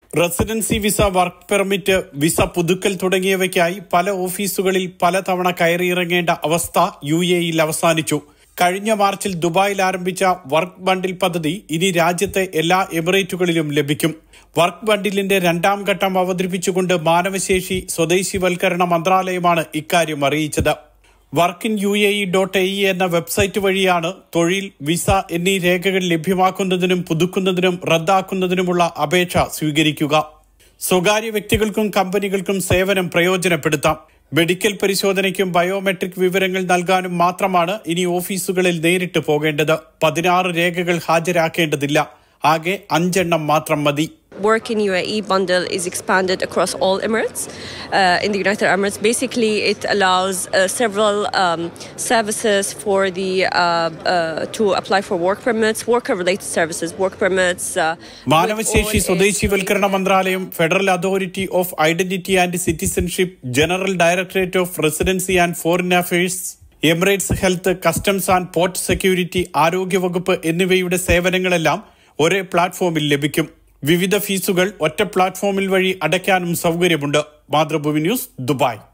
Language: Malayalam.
Residency visa work permit visa പുതുക്കൽ തുടങ്ങിയവയ്ക്കായി പല ഓഫീസുകളിൽ പലതവണ കയറിയിറങ്ങേണ്ട അവസ്ഥ യു എയിൽ അവസാനിച്ചു കഴിഞ്ഞ മാർച്ചിൽ ദുബായിൽ ആരംഭിച്ച വർക്ക് ബണ്ടിൽ പദ്ധതി ഇനി രാജ്യത്തെ എല്ലാ എമിറേറ്റുകളിലും ലഭിക്കും വർക്ക് ബണ്ടിലിന്റെ രണ്ടാം ഘട്ടം അവതരിപ്പിച്ചുകൊണ്ട് മാനവശേഷി സ്വദേശിവൽക്കരണ മന്ത്രാലയമാണ് ഇക്കാര്യം അറിയിച്ചത് work in U A E dot A എന്ന വെബ്സൈറ്റ് വഴിയാണ് തൊഴിൽ വിസ എന്നീ രേഖകൾ ലഭ്യമാക്കുന്നതിനും പുതുക്കുന്നതിനും റദ്ദാക്കുന്നതിനുമുള്ള അപേക്ഷ സ്വീകരിക്കുക സ്വകാര്യ വ്യക്തികൾക്കും കമ്പനികൾക്കും സേവനം പ്രയോജനപ്പെടുത്താം മെഡിക്കൽ പരിശോധനയ്ക്കും ബയോമെട്രിക് വിവരങ്ങൾ നൽകാനും മാത്രമാണ് ഇനി ഓഫീസുകളിൽ നേരിട്ട് പോകേണ്ടത് പതിനാറ് രേഖകൾ ഹാജരാക്കേണ്ടതില്ല ആകെ അഞ്ചെണ്ണം മാത്രം മതി Work in UAE bundle is expanded across all Emirates uh, in the United Emirates. Basically, it allows uh, several um, services for the uh, uh, to apply for work permits, worker-related services, work permits. Uh, മാനവശേഷി with all സ്വദേശിവൽക്കരണ മന്ത്രാലയം federal authority of identity and citizenship general directorate of residency and foreign affairs Emirates health customs and port security ആരോഗ്യവകുപ്പ് എന്നിവയുടെ സേവനങ്ങളെല്ലാം ഒരേ പ്ലാറ്റ്ഫോമിൽ ലഭിക്കും വിവിധ ഫീസുകൾ ഒറ്റ പ്ലാറ്റ്ഫോമിൽ വഴി അടയ്ക്കാനും സൗകര്യമുണ്ട് മാതൃഭൂമി ന്യൂസ് ദുബായ്